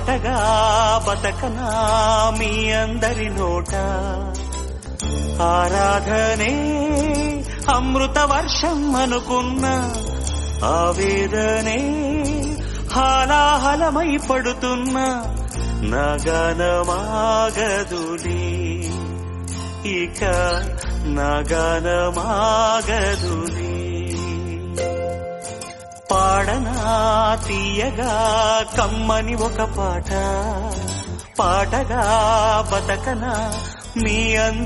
పాటగా బతకనా మీ అందరి నోట ఆరాధనే అమృత వర్షం అనుకున్న ఆవేదనే హాలాహలమై పడుతున్న నగనమాగదులే ఇక నగనమాగదులే పాడనా తీయగా కమ్మని ఒక పాట పాటగా బతకనా మీ అందరి